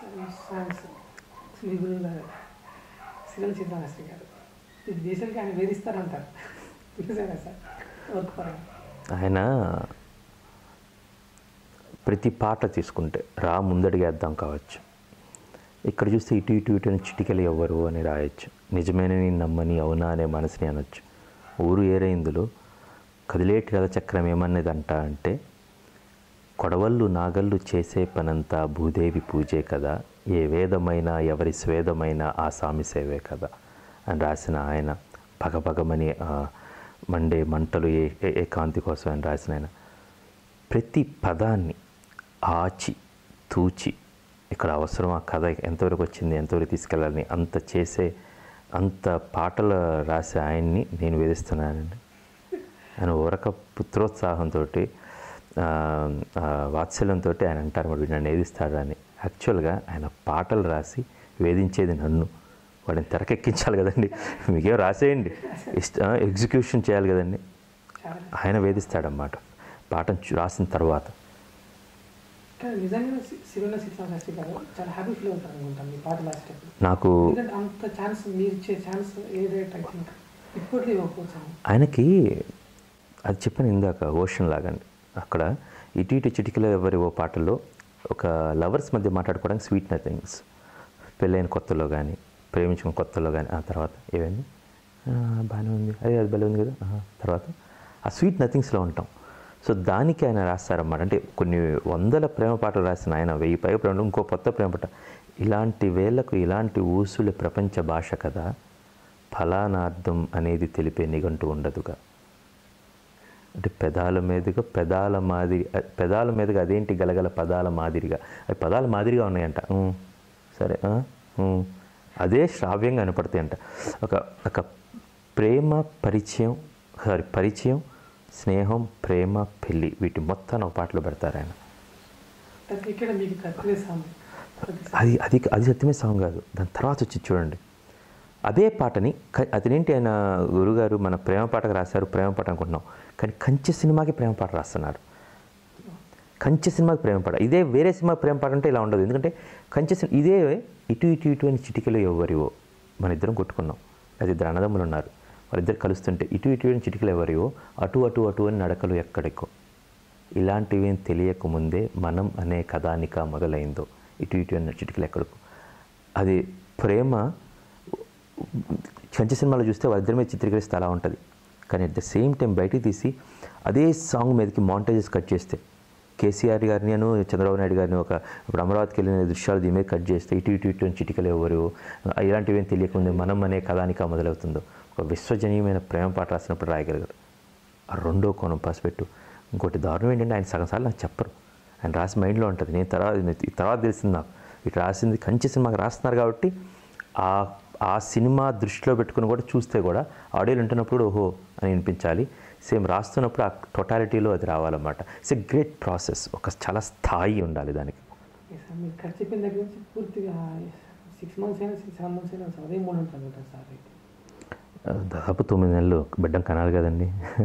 Songs మీ గురువు గారు serial చింతామశ్రీ గారు ఇది దేశానికి ఆయన వేధిస్తారంటారు చూసారా సార్ వర్క్ పరంగా ఆయన ప్రతి పాట తీసుకుంటే రా ముందడిగేద్దాం కావచ్చు ఇక్కడ చూస్తే ఇటు ఇటు ఇటు అని చిటికలు ఎవ్వరు అని రాయొచ్చు నిజమేనని నమ్మని అవునా అనే మనసుని అనొచ్చు ఊరు ఏరైందులో కదిలేటి రథ చక్రం ఏమన్నదంట అంటే కొడవళ్ళు నాగళ్ళు చేసే పనంతా భూదేవి పూజే కదా ఏ వేదమైనా ఎవరి స్వేదమైనా ఆ స్వామి సేవే కదా అని రాసిన ఆయన పగపగమని ఆ, మండే మంటలు ఏ ఏ- ఏ కాంతి కోసం అని రాసిన ఆయన ప్రతి పదాన్ని ఆచి తూచి ఇక్కడ అవసరం ఆ కథ ఎంతవరకు వచ్చింది ఎంతవరకు తీసుకెళ్ళాలని అంత చేసే అంత పాటలు రాసే ఆయన్ని నేను వేధిస్తున్నానండి ఆయన ఊరక పుత్రోత్సాహంతో వాత్సల్యంతో ఆయన అంటారు మరి వీడు నన్ను ఏదిస్తాడు అని యాక్చువల్గా ఆయన పాటలు రాసి వేధించేది నన్ను వాడిని తెరకెక్కించాలి కదండి మీకేం రాసేయండి ఇష్ట ఎగ్జిక్యూషన్ చేయాలి కదండి చాలా ఆయన వేధిస్తాడన్నమాట పాఠం చూ- రాసిన తర్వాత కానీ నిజంగా సిరివెల్ల చింతామశ్రీ గారు చాలా హ్యాపీ ఫీల్ అవుతారు అనుకుంటాను మీ పాట రాసేటప్పుడు నాకు ఎందుకంటే అంత ఛాన్స్ మీరు ఇచ్చే chance a rate I think ఇప్పటికీ ఇవ్వకపోవచ్చు ఆయనకి అది చెప్పాను ఇందాక ఓషన్ లాగండి అక్కడ ఇటు ఇటు చిటికలో ఎవరి ఓ పాటల్లో ఒక లవర్స్ మధ్య మాట్లాడుకోవడానికి స్వీట్ నథింగ్స్ పెళ్ళైన కొత్తలో కానీ ప్రేమించిన కొత్తలో కానీ ఆ తర్వాత ఏమైంది "ఆ, బాగానే ఉంది అదే అది భలే ఉంది కదా ఆహా." తర్వాత ఆ స్వీట్ నథింగ్స్లో ఉంటాం సో దానికి ఆయన రాస్తారన్నమాట అంటే కొన్ని వందల ప్రేమ పాటలు రాసిన ఆయన వెయ్యి పైగా ప్రేమ ఇంకో కొత్త ప్రేమ పాట ఇలాంటి వేళ్లకు ఇలాంటి ఊసుల ప్రపంచ భాష కదా ఫలానార్థం అనేది తెలిపే నిఘంటు ఉండదుగా అంటే పెదాల మీదుగా పెదాల మాదిరి అ- పెదాల మీదుగా అదేంటి గలగల పదాల మాదిరిగా అవి పదాల మాదిరిగా ఉన్నాయంట "ఉమ్, సరే ఆ, ఉమ్." అదే శ్రావ్యంగా కనపడతాయంట ఒక ఒక ప్రేమ పరిచయం సారీ పరిచయం స్నేహం ప్రేమ పెళ్ళి వీటి మొత్తాన్ని ఒక పాటలో పెడతారు ఆయన ప్రతి ఇక్కడ మీకు కత్తిరే సాంగ్ ప్రతి అది అది అది సత్యమే సాంగ్ కాదు దాని తర్వాత వచ్చి చూడండి అదే పాటని క- అదేంటి ఆయన గురుగారు మన ప్రేమ పాటకు రాశారు ప్రేమ పాట అనుకుంటున్నాం కానీ కంచె సినిమాకి ప్రేమ పాట రాస్తున్నారు కంచె సినిమాకి ప్రేమ పాట ఇదే వేరే సినిమా ప్రేమ పాట అంటే ఇలా ఉండదు ఎందుకంటే కంచె సినిమా ఇదే ఇటు ఇటు ఇటు అని చిటికలో ఎవరివో మన ఇద్దరం కొట్టుకున్నాం అది ఇద్దరు అన్నదమ్ములు ఉన్నారు వాళ్ళిద్దరు కలుస్తుంటే ఇటు ఇటు అని చిటికలు ఎవరివో అటు అటు అటు అని నడకలు ఎక్కడెక్కో ఇలాంటివేం తెలియకముందే మనం అనే కథానిక మొదలైందో ఇటు ఇటు అన్న చిటికలు ఎక్కడికో అది ప్రేమ కంచె సినిమాలో చూస్తే వాళ్ళిద్దరి మీద చిత్రీకరిస్తే అలా ఉంటుంది కానీ అట్ ద సేమ్ టైం బయటికి తీసి అదే సాంగ్ మీదకి మాంటేజెస్ కట్ చేస్తే కేసీఆర్ గారిని అను చంద్రబాబు నాయుడు గారిని ఒక ఇప్పుడు అమరావతికి వెళ్ళిన దృశ్యాలు దీని మీద కట్ చేస్తే ఇటు ఇటు ఇటు అని చిటికలు ఎవరు ఇలాంటివి ఏం తెలియకముందే మనం అనే కథానిక మొదలవుతుందో ఒక విశ్వజనీయమైన ప్రేమ పాట రాసినప్పుడు రాయగలిగారు ఆ రెండో కోణం పసిపెట్టు ఇంకోటి దారుణం ఏంటంటే ఆయన సగం సార్లు నాకు చెప్పరు ఆయన రాసి మైండ్లో ఉంటుంది నేను తర్వాత ఈ తర్వాత తెలిసింది నాకు ఇటు రాసింది కంచి సినిమాకి రాస్తున్నారు కాబట్టి ఆ ఆ సినిమా దృష్టిలో పెట్టుకుని కూడా చూస్తే కూడా ఆడియోలు వింటున్నప్పుడు కూడా ఓహో అని వినిపించాలి సేమ్ రాస్తున్నప్పుడు ఆ టొటాలిటీలో అది రావాలన్నమాట ఇట్స్ ఎ గ్రేట్ ప్రాసెస్ ఒక చాలా స్థాయి ఉండాలి దానికి Yes, sir. మీరు ఖర్చు చెప్పిన దగ్గర నుంచి పూర్తిగా సిక్స్ మంత్స్ అయినా సిక్స్ సెవెన్ మంత్స్ అయినా సార్ అదే మూడు ఉంటుంది అనుకుంటాను సార్ అయితే దాదాపు తొమ్మిది నెలలు బిడ్డం కనాలి కదండి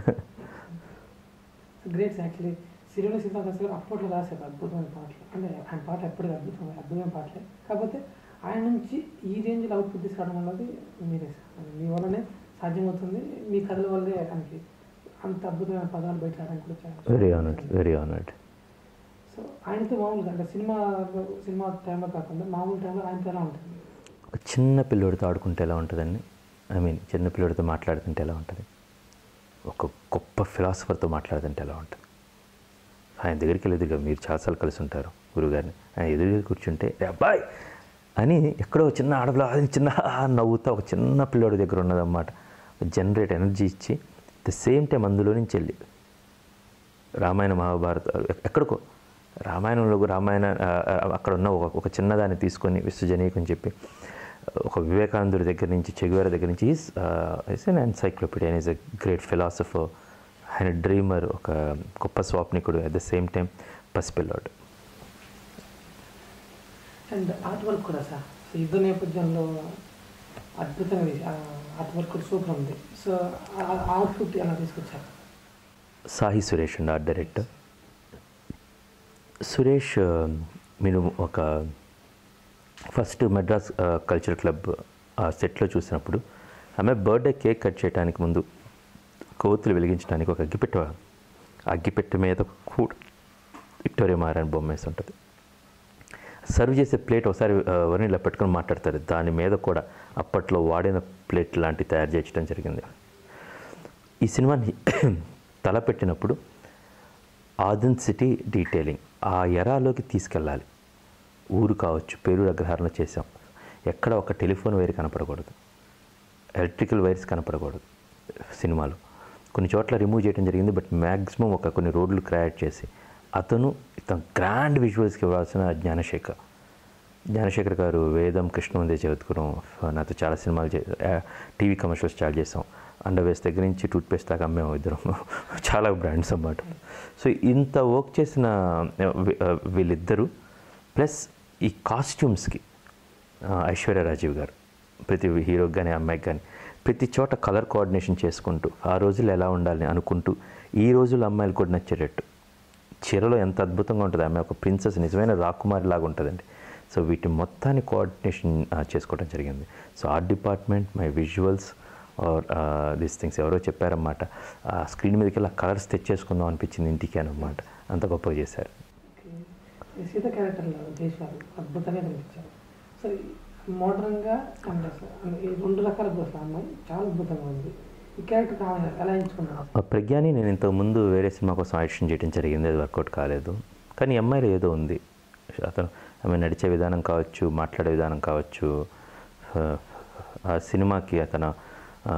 గ్రేట్ యాక్చువల్లీ సిరిలో సీతాకాశ గారు అప్పట్లో రాశారు అద్భుతమైన పాటలు అంటే ఆయన పాట ఎప్పటికీ అద్భుతమైన అద్భుతమైన పాటలే కాకపోతే ఆయన నుంచి ఈ రేంజ్లో అవుట్పుట్ తీసుకురావడం అన్నది మీరే సార్ అది మీ వల్లనే సాధ్యమవుతుంది మీ కథల వల్లే ఆయనకి అంత అద్భుతమైన పదాలు బయట రావడానికి కూడా చాలా very honoured very honoured so ఆయనతో మామూలుగా అంటే సినిమా సినిమా టైంలో కాకుండా మామూలు టైంలో ఆయనతో ఎలా ఉంటుంది ఒక చిన్న పిల్లోడితో ఆడుకుంటే ఎలా ఉంటుందండి ఐ మీన్ చిన్న పిల్లోడితో మాట్లాడుతుంటే ఎలా ఉంటుంది ఒక గొప్ప ఫిలాసఫర్తో మాట్లాడుతుంటే ఎలా ఉంటుంది ఆయన దగ్గరికి వెళ్ళి ఎదురుగా మీరు చాలాసార్లు కలిసి ఉంటారు గురుగారిని ఆయన ఎదురుగా కూర్చుంటే "ఏ అబ్బాయ్ అని ఎక్కడో చిన్న ఆడపిల్ల అది చిన్న ఆ నవ్వుతా ఒక చిన్న పిల్లోడి దగ్గర ఉన్నదన్నమాట జనరేట్ ఎనర్జీ ఇచ్చి ద సేమ్ టైం అందులో నుంచి వెళ్ళి రామాయణ మహాభారత ఎక్కడికో రామాయణంలో కూడా రామాయణ ఆ, ఆ, అక్కడ ఉన్న ఒక ఒక చిన్నదాన్ని తీసుకొని విశ్వజనీయకం చెప్పి ఒక వివేకానందుడి దగ్గర నుంచి చెగువేర దగ్గర నుంచి ఈస్ ఎన్ encyclopedia is a great philosopher ఆయన డ్రీమర్ ఒక గొప్ప స్వాప్నికుడు అట్ ద సేమ్ టైం పసిపిల్లాడు అండ్ ఆర్ట్ వర్క్ కూడా సార్ సో యుద్ధ నేపథ్యంలో అద్భుతంగా ఆర్ట్ వర్క్ కూడా సూపర్ ఉంది సో ఆ అవుట్పుట్ ఎలా తీసుకొచ్చారు సాహి సురేష్ అండి ఆర్ట్ డైరెక్టర్ సురేష్ ఆ, మీరు ఒక ఫస్ట్ మెడ్రాస్ కల్చర్ క్లబ్ ఆ సెట్లో చూసినప్పుడు ఆమె బర్త్డే కేక్ కట్ చేయడానికి ముందు కోతులు వెలిగించడానికి ఒక అగ్గిపెట్టె ఆ అగ్గిపెట్టె మీద కూడా విక్టోరియా మహారాణి బొమ్మ వేసి ఉంటుంది సర్వ్ చేసే ప్లేట్ ఒకసారి వరిని ఇలా పెట్టుకొని మాట్లాడతారు దాని మీద కూడా అప్పట్లో వాడిన ప్లేట్ లాంటి తయారు చేయడం జరిగింది ఈ సినిమాని తలపెట్టినప్పుడు ఆథెన్సిటీ డీటెయిలింగ్ ఆ ఎరాలోకి తీసుకెళ్ళాలి ఊరు కావచ్చు పేరు అగ్రహారంలో చేసాం ఎక్కడ ఒక టెలిఫోన్ వైర్ కనపడకూడదు ఎలక్ట్రికల్ వైర్స్ కనపడకూడదు సినిమాలో కొన్ని చోట్ల రిమూవ్ చేయడం జరిగింది బట్ మ్యాక్సిమం ఒక కొన్ని రోడ్లు క్రియేట్ చేసి అతను ఇతను గ్రాండ్ విజువల్స్కి ఇవ్వాల్సిన జ్ఞానశేఖర్ జ్ఞానశేఖర్ గారు వేదం కృష్ణవందే చదువుకున్నాం నాతో చాలా సినిమాలు చే టీవీ కమర్షియల్స్ చాలా చేసాం అండర్వేస్ దగ్గర నుంచి టూత్పేస్ట్ దాకా అమ్మేము ఇద్దరం చాలా బ్రాండ్స్ అన్నమాట సో ఇంత వర్క్ చేసిన వీ- వీళ్ళిద్దరూ ప్లస్ ఈ కాస్ట్యూమ్స్కి ఐశ్వర్య రాజీవ్ గారు ప్రతి హీరోకి కానీ అమ్మాయికి కానీ ప్రతి చోట కలర్ కోఆర్డినేషన్ చేసుకుంటూ ఆ రోజులు ఎలా ఉండాలని అనుకుంటూ ఈ రోజుల్లో అమ్మాయిలు కూడా నచ్చేటట్టు చీరలో ఎంత అద్భుతంగా ఉంటుంది ఆమె ఒక ప్రిన్సెస్ నిజమైన రాకుమారి లాగా ఉంటుందండి సో వీటి మొత్తాన్ని కోఆర్డినేషన్ చేసుకోవడం జరిగింది so art department my visuals are this things ఎవరో చెప్పారన్నమాట ఆ స్క్రీన్ మీదకి వెళ్ళి కలర్స్ తెచ్చేసుకుందాం అనిపించింది ఇంటికి అనమాట అంత గొప్పగా చేశారు ఓకే. ఈ సీత క్యారెక్టర్లో చేశారు అద్భుతంగా కనిపించారు సో మోడర్న్గా అండ్ అసలు అంటే ఈ రెండు రకాల అసలు అమ్మాయి చాలా అద్భుతంగా ఉంది ఈ క్యారెక్టర్ కావాలి ఎలా ఎంచుకున్నారు ఆ ప్రజ్ఞాని నేను ఇంతకు ముందు వేరే సినిమా కోసం ఆడిషన్ చేయడం జరిగింది అది వర్కౌట్ కాలేదు కానీ ఈ అమ్మాయిలో ఏదో ఉంది అతను ఆమె నడిచే విధానం కావచ్చు మాట్లాడే విధానం కావచ్చు ఆ, ఆ సినిమాకి అతను ఆ,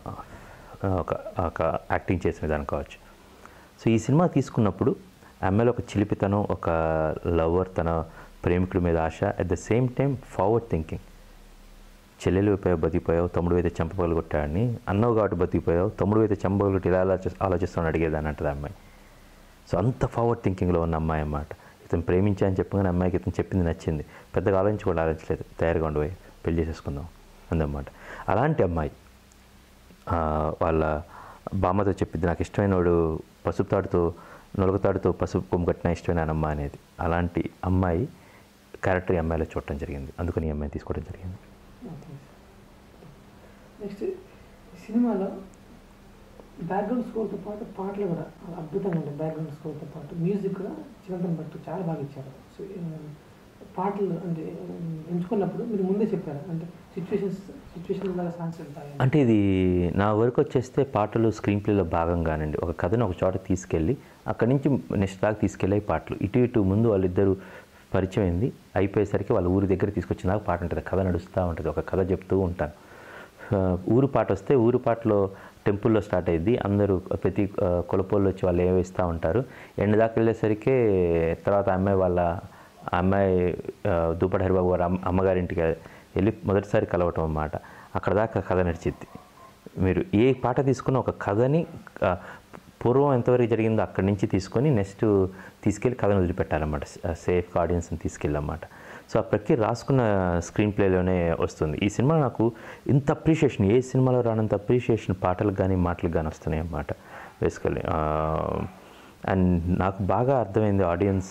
ఒక ఒక యాక్టింగ్ చేసిన విధానం కావచ్చు సో ఈ సినిమా తీసుకున్నప్పుడు అమ్మాయిలో ఒక చిలిపితనం ఒక లవర్ తన ప్రేమికుడి మీద ఆశ at the same time forward thinking చెల్లెలు అయిపోయావు బతికిపోయావు తమ్ముడు అయితే చెంపపగలు కొట్టాడని అన్నవు కాబట్టి బతికిపోయావు తమ్ముడు అయితే చెంపపగలు కొట్టి ఇలా ఆలోచి ఆలోచిస్తామని అడిగేదాన్ని అంటది ఆ అమ్మాయి సో అంత ఫార్వర్డ్ థింకింగ్లో ఉన్న అమ్మాయి అన్నమాట ఇతను ప్రేమించా అని చెప్పగానే అమ్మాయికి ఇతను చెప్పింది నచ్చింది పెద్దగా ఆలోచించుకోవడం ఆలోచించలేదు తయారుగా ఉండిపోయి పెళ్లి చేసేసుకుందాం అందన్నమాట అలాంటి అమ్మాయి ఆ, వాళ్ళ బామ్మతో చెప్పింది నాకు ఇష్టమైన వాడు పసుపు తాడుతో నొలగతాడుతో పసుపు కొమ్ము కట్టిన ఇష్టమైన ఆయన అమ్మ అనేది అలాంటి అమ్మాయి క్యారెక్టర్ ఈ అమ్మాయిలో చూడటం జరిగింది అందుకని ఈ అమ్మాయిని తీసుకోవడం జరిగింది నెక్స్ట్ సినిమాలో బ్యాక్గ్రౌండ్ స్కోర్తో పాటు పాటలు కూడా అద్భుతంగా ఉంటాయి బ్యాక్గ్రౌండ్ స్కోర్తో పాటు మ్యూజిక్ కూడా చిరంతన్ భట్ చాలా బాగా ఇచ్చారు సో పాటలు అంటే ఉమ్, ఎంచుకున్నప్పుడు మీరు ముందే చెప్పారు అంటే సిచ్యువేషన్స్ సిచ్యువేషన్ లాగా సాంగ్స్ వెళ్తాయి అంటే ఇది నా వరకు వచ్చేస్తే పాటలు స్క్రీన్ ప్లేలో భాగంగానండి ఒక కథను ఒక చోట తీసుకెళ్ళి అక్కడి నుంచి నెక్స్ట్ దాకా తీసుకెళ్ళే పాటలు ఇటు ఇటు ముందు వాళ్ళిద్దరూ పరిచయం అయింది అయిపోయేసరికి వాళ్ళ ఊరి దగ్గర తీసుకొచ్చిన దాకా పాట ఉంటుంది కథ నడుస్తూ ఉంటుంది ఒక కథ చెప్తూ ఉంటాను ఆ, ఊరు పాట వస్తే ఊరు పాటలో టెంపుల్లో స్టార్ట్ అయ్యింది అందరూ ప్రతి ఆ, కొలపోళ్ళు వచ్చి వాళ్ళు ఏమో ఇస్తూ ఉంటారు ఎండ్ దాకా వెళ్ళేసరికి తర్వాత అమ్మాయి వాళ్ళ ఆ అమ్మాయి ఆ, దుప్పటి హరిబాబు గారు అమ్మ అమ్మగారింటికి వెళ్ళి మొదటిసారి కలవటం అన్నమాట అక్కడ దాకా కథ నడిచిద్ది మీరు ఏ పాట తీసుకున్న ఒక కథని ఆ, పూర్వం ఎంతవరకు జరిగిందో అక్కడి నుంచి తీసుకొని నెక్స్ట్ తీసుకెళ్ళి కథను వదిలిపెట్టాలన్నమాట సేఫ్ ఆడియన్స్ని తీసుకెళ్ళన్నమాట సో ఆ ప్రక్రియ రాసుకున్న స్క్రీన్ ప్లేలోనే వస్తుంది ఈ సినిమా నాకు ఇంత అప్రిషియేషన్ ఏ సినిమాలో రానంత అప్రిషియేషన్ పాటలకు కానీ మాటలకు కానీ వస్తున్నాయి అన్నమాట బేసికల్లీ అండ్ నాకు బాగా అర్థమైంది ఆడియన్స్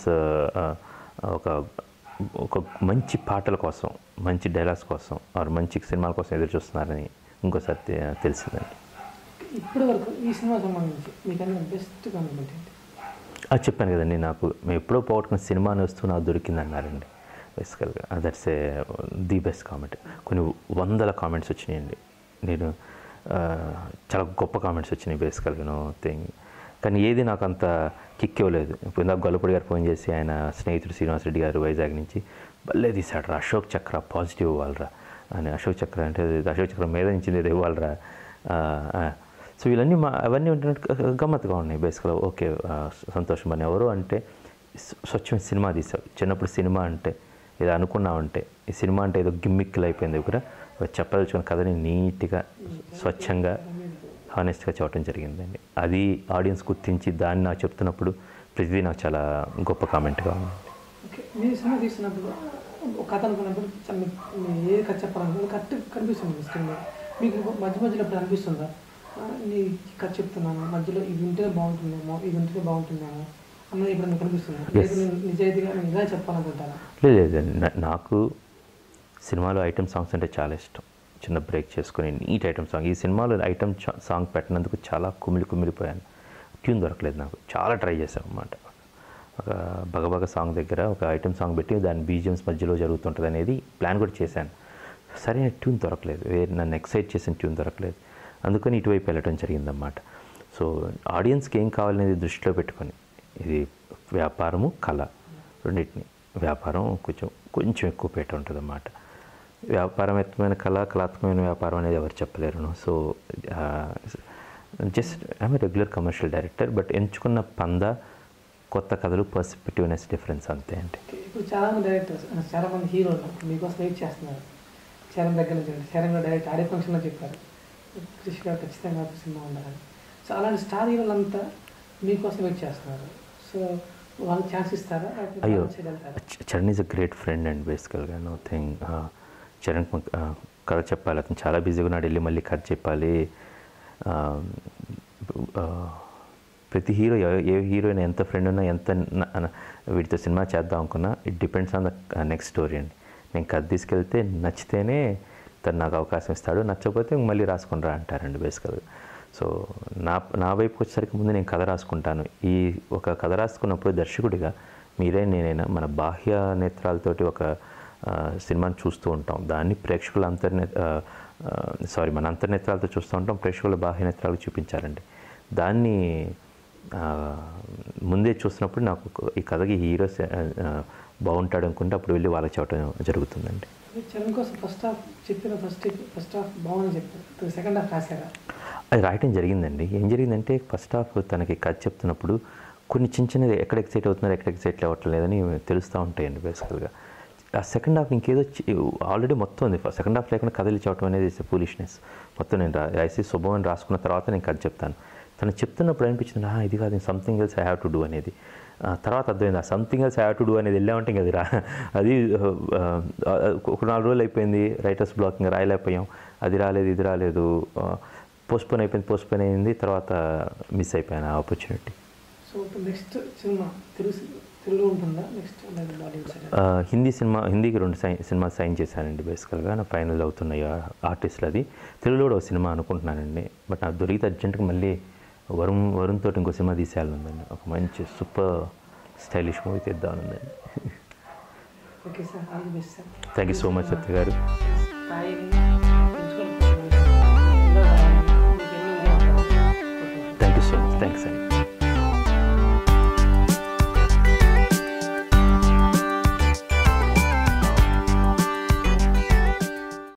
ఒక ఒక మంచి పాటల కోసం మంచి డైలాగ్స్ కోసం ఆర్ మంచి సినిమాల కోసం ఎదురు చూస్తున్నారని ఇంకోసారి తె- తెలిసిందండి ఇప్పటి వరకు ఈ సినిమా సంబంధించి మీకన్నా బెస్ట్ కాంప్లిమెంట్ ఏంటి అది చెప్పాను కదండి నాకు మేము ఎప్పుడో పోగొట్టుకున్న సినిమాని వస్తూ నాకు దొరికింది అన్నారండి బేసికల్గా that's a the best comment కొన్ని వందల కామెంట్స్ వచ్చినాయండి నేను ఆ, చాలా గొప్ప కామెంట్స్ వచ్చినాయి బేసికల్గా నో థింగ్ కానీ ఏది నాకు అంత కిక్ ఇవ్వలేదు ఇప్పుడు ఇందాక గొల్లపూడి గారు ఫోన్ చేసి ఆయన స్నేహితుడు శ్రీనివాస్ రెడ్డి గారు వైజాగ్ నుంచి భలే తీశాడు రా అశోక్ చక్ర పాజిటివ్ ఇవ్వాలరా అని అశోక్ చక్ర అంటే ఇది అశోక్ చక్ర మీద నుంచి ఏదో ఇవ్వాలరా ఆ, ఆ. సో ఇవన్నీ మా అవన్నీ ఉంటున్నట్టు గమ్మత్తుగా ఉన్నాయి బేసిక్గా ఓకే ఆ, సంతోషం అని ఎవరు అంటే స్వ- స్వచ్ఛమైన సినిమా తీసావు చిన్నప్పుడు సినిమా అంటే ఏదో అనుకున్నామంటే ఈ సినిమా అంటే ఏదో గిమ్మిక్కులు అయిపోయింది కూడా ఒక చెప్పదలుచుకున్న కథని నీట్గా స్వచ్ఛంగా హానెస్ట్గా చెప్పడం జరిగిందండి అది ఆడియన్స్ గుర్తించి దాన్ని నాకు చెప్తున్నప్పుడు ప్రతిదీ నాకు చాలా గొప్ప కామెంట్గా ఉంది ఓకే మీరు సినిమా తీస్తున్నప్పుడు ఒక కథ అనుకున్నప్పుడు చ- మీ- మీ ఏ కథ చెప్పాలనుకుంటే కరెక్ట్ కనిపిస్తుంది మీ స్క్రీన్లో మీకు మధ్య మధ్యలో ఎప్పుడు అనిపిస్తుందా ఆ, నీ కథ చెప్తున్నాను మధ్యలో ఇది ఉంటేనే బాగుంటుందేమో ఇది ఉంటేనే బాగుంటుందేమో అన్నది ఇప్పుడు మీకు కనిపిస్తుంది లేదు నేను నిజాయితీగా నేను ఇలా చెప్పాలనుకుంటాను లేదు లేదండి నా- నాకు సినిమాలో ఐటమ్ సాంగ్స్ అంటే చాలా ఇష్టం చిన్న బ్రేక్ చేసుకొని నీట్ ఐటమ్ సాంగ్ ఈ సినిమాలో ఐటమ్ సాంగ్ పెట్టినందుకు చాలా కుమిలి కుమిలిపోయాను ట్యూన్ దొరకలేదు నాకు చాలా ట్రై చేశాను అన్నమాట ఒక బగబగ సాంగ్ దగ్గర ఒక ఐటమ్ సాంగ్ పెట్టి దాని బీజిఎమ్స్ మధ్యలో జరుగుతుంటుంది అనేది ప్లాన్ కూడా చేశాను సరైన ట్యూన్ దొరకలేదు వేరే నన్ను ఎక్సైట్ చేసిన ట్యూన్ దొరకలేదు అందుకని ఇటువైపు వెళ్ళడం జరిగిందన్నమాట సో ఆడియన్స్కి ఏం కావాలనేది దృష్టిలో పెట్టుకొని ఇది వ్యాపారము కళ రెండింటిని వ్యాపారం కొంచెం కొంచెం ఎక్కువ పేట ఉంటుంది అన్నమాట వ్యాపారయుతమైన కళ కళాత్మకమైన వ్యాపారం అనేది ఎవరు చెప్పలేరు so just I'm regular commercial director but ఎంచుకున్న పంద కొత్త కథలు పర్స్పెక్టివ్నెస్ డిఫరెన్స్ అంతే అండి ఇప్పుడు చాలా మంది డైరెక్టర్స్ చాలా మంది హీరోలు మీకోసం వెయిట్ చేస్తున్నారు చరణ్ దగ్గర నుంచి అంటే చరణ్ గారు డైరెక్ట్ ఆడే ఫంక్షన్లో చెప్పారు క్రిష్ గారు ఖచ్చితంగా ఒక సినిమా ఉండాలని సో అలాంటి స్టార్ హీరోలంతా మీకోసం వెయిట్ చేస్తున్నారు సో వాళ్ళకి ఛాన్స్ ఇస్తారా లేకపోతే అయ్యో వాళ్ళ side వెళ్తారా? చ- Charan is a great friend and బేసికల్గా నో థింగ్ చరణ్ కు- ఆ, కథ చెప్పాలి అతను చాలా బిజీగా ఉన్నాడు వెళ్ళి మళ్ళీ కథ చెప్పాలి ఆ, ఆ, ప్రతి హీరో ఏ- ఏ హీరోయిన్ ఎంత ఫ్రెండ్ ఉన్నా ఎంత న- న- వీటితో సినిమా చేద్దాం అనుకున్నా it depends on the next story అండి నేను కథ తీసుకెళ్తే నచ్చితేనే తను నాకు అవకాశం ఇస్తాడు నచ్చకపోతే ఇంక మళ్ళీ రాసుకొని రా అంటారండి బేసికల్గా సో నా నా వైపుకి వచ్చేసరికి ముందు నేను కథ రాసుకుంటాను ఈ ఒక కథ రాసుకున్నప్పుడు దర్శకుడిగా మీరే నేనైనా మన బాహ్య నేత్రాలతోటి ఒక ఆ, సినిమాని చూస్తూ ఉంటాం దాన్ని ప్రేక్షకుల అంతర్నే సారీ మన అంతర్నేత్రాలతో చూస్తూ ఉంటాం ప్రేక్షకుల బాహ్య నేత్రాలకు చూపించాలండి దాన్ని ఆ, ముందే చూసినప్పుడు నాకు ఈ కథకి హీరో స- ఆ, బాగుంటాడు అనుకుంటే అప్పుడు వెళ్ళి వాళ్ళకి చెప్పడం జరుగుతుందండి చరణ్ కోసం ఫస్ట్ హాఫ్ చెప్పిన ఫస్ట్ ఫస్ట్ హాఫ్ బాగుందని చెప్పారు సెకండ్ హాఫ్ రాశారా అది రాయటం జరిగిందండి ఏం జరిగిందంటే ఫస్ట్ హాఫ్ తనకి కథ చెప్తున్నప్పుడు కొన్ని చిన్న చిన్నది ఎక్కడ ఎక్సైట్ అవుతున్నారు ఎక్కడ ఎక్సైట్ అవ్వటం లేదని తెలుస్తూ ఉంటాయండి బేసికల్గా ఆ సెకండ్ హాఫ్ ఇంకేదో ఆల్రెడీ మొత్తం ఉంది సెకండ్ హాఫ్ లేకుండా కథలు చెప్పడం అనేది ఫూలిష్నెస్ మొత్తం నేను రా- రాసి శుభం అని రాసుకున్న తర్వాత నేను కథ చెప్తాను తను చెప్తున్నప్పుడు అనిపించింది "ఆ, ఇది కాదు something else I have to do అనేది ఆ తర్వాత అర్థమైంది ఆ something else I have to do అనేది వెళ్ళామంటే ఇంక అది రా అది ఆ, ఆ, ఒక నాలుగు రోజులు అయిపోయింది రైటర్స్ బ్లాక్ ఇంకా రాయలేకపోయాం అది రాలేదు ఇది రాలేదు పోస్ట్పోన్ అయిపోయింది పోస్ట్పోన్ అయింది తర్వాత మిస్ అయిపోయాను ఆ ఆపర్చునిటీ సో ఇప్పుడు నెక్స్ట్ సినిమా తెలుగు తెలుగు ఉంటుందా నెక్స్ట్ లేదా బాలీవుడ్ సైడ్ ఆ, హిందీ సినిమా హిందీకి రెండు సైన్ సినిమా సైన్ చేశానండి బేసికల్గా నా ఫైనల్ అవుతున్నాయి ఆర్టిస్టులు అది తెలుగులో కూడా ఒక సినిమా అనుకుంటున్నానండి బట్ నాకు దొరికితే అర్జెంట్గా మళ్ళీ వరుణ్ వరుణ్ తోటి ఇంకో సినిమా తీసేయాలనుందండి ఒక మంచి సూపర్ స్టైలిష్ మూవీ తీద్దామనుందండి okay sir all the best sir thank you so much Satya garu స్థాయిని పెంచుకోవాలి. ఇంకా మీకు ఎన్ని ఉన్నాయి? Thank you so much thanks అండి